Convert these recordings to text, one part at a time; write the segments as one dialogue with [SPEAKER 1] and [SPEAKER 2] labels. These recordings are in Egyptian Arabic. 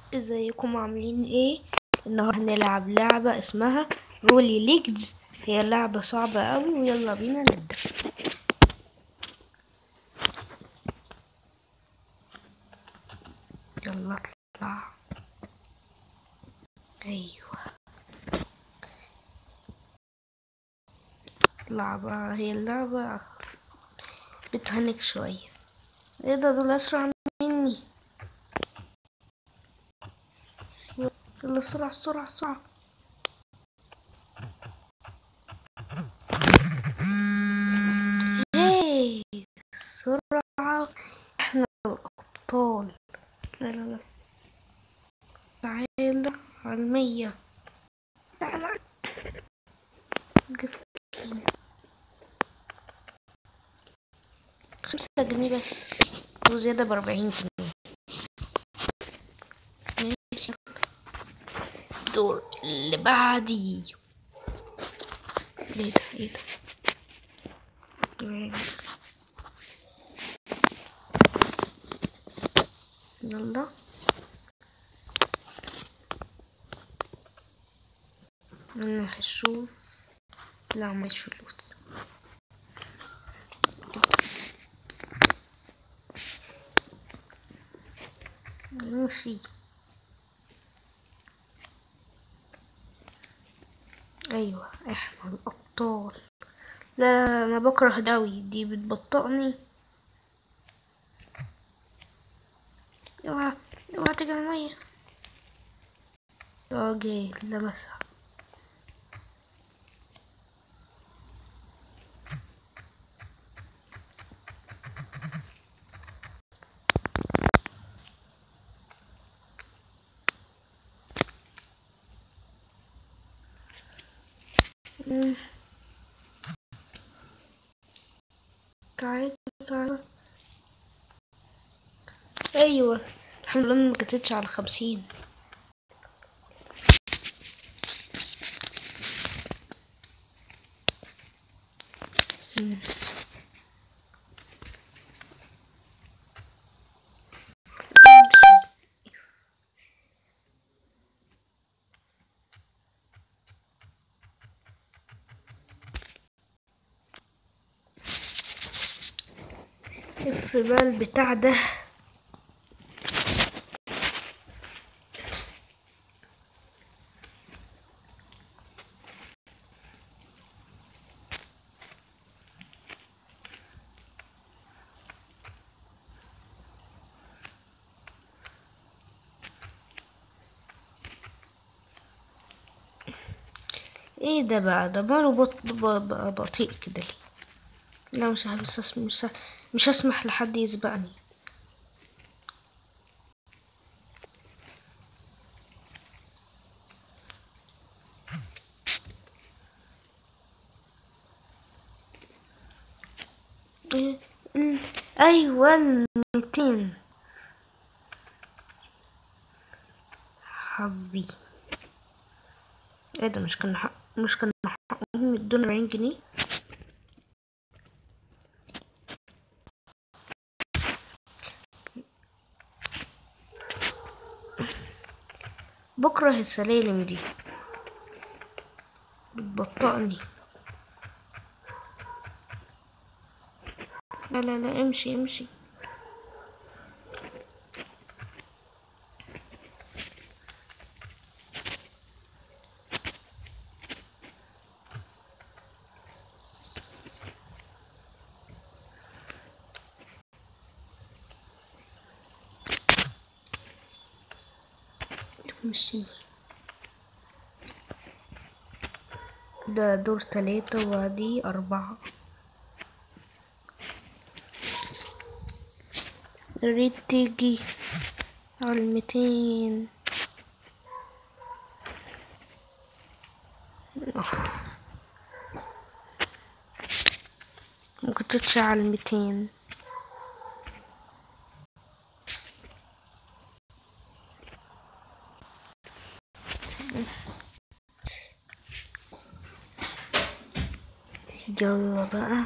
[SPEAKER 1] ازيكم عاملين ايه النهارده هنلعب لعبة اسمها رولي ليجز هي لعبة صعبة اوي ويلا بينا نبدأ يلا اطلع ايوه اطلع بقى هي اللعبة بتهنك شوية ايه ده دول اسرع مني يلا سرعة سرعة سرعة هاي سرعة احنا الأبطال لا لا لا تعالى على المية تعالى خمسة جنيه بس وزيادة بأربعين جنيه ماشي الدور اللي بعدي ايه ده ايه ده جريز. يلا انا هشوف لا مش فلوس ماشي ايوه احنا الابطال لا لا، انا بكره دوي دي بتبطئني اوعى اوعى تيجي على المية راجل لمسها مم. تعال تعال ايوه الحمد لله إني ما كتبتش على خمسين مم. شوف بقى البتاع ده ايه ده بقى ده ماله بط... ب- ب- بطيء كده ليه لا مش ه- مش هس- مش ه- مش هسمح لحد يسبقني إيه، ال- ايوه الميتين حظي ايه ده مش كان حق مش كان حقهم يدونا 40 جنيه بكره السلالم دي بتبطئني لا لا لا امشي امشي امشي ده دور تلاتة وبعديه أربعة ريت تيجي على الميتين ممكن تطلع على الميتين يلا بقى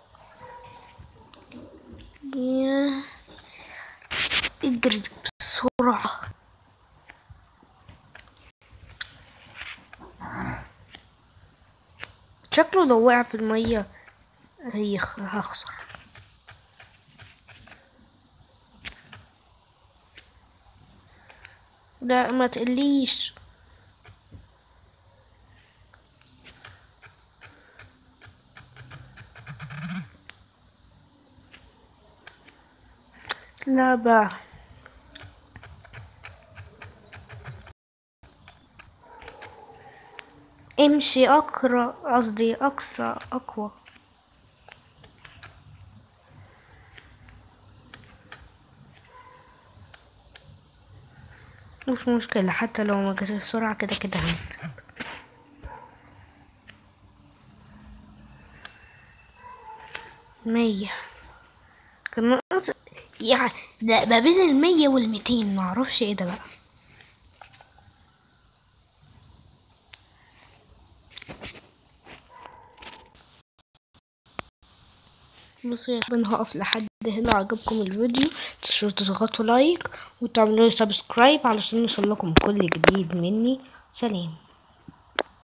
[SPEAKER 1] يا اجري بسرعة شكله لو وقع في المية هي هخسر لا ما تقليش لا بقى امشي اقرا قصدي اقصى اقوى مش مشكلة حتى لو ما جاتش السرعة كده كده هنكسب مية كان ناقص يعني ده ما بين المية والميتين معرفش ايه ده بقى بصوا يا شباب انا هقف لحد هنا عجبكم الفيديو تنسوا تضغطوا لايك وتعملوا لي سبسكرايب علشان يوصلكم كل جديد مني سلام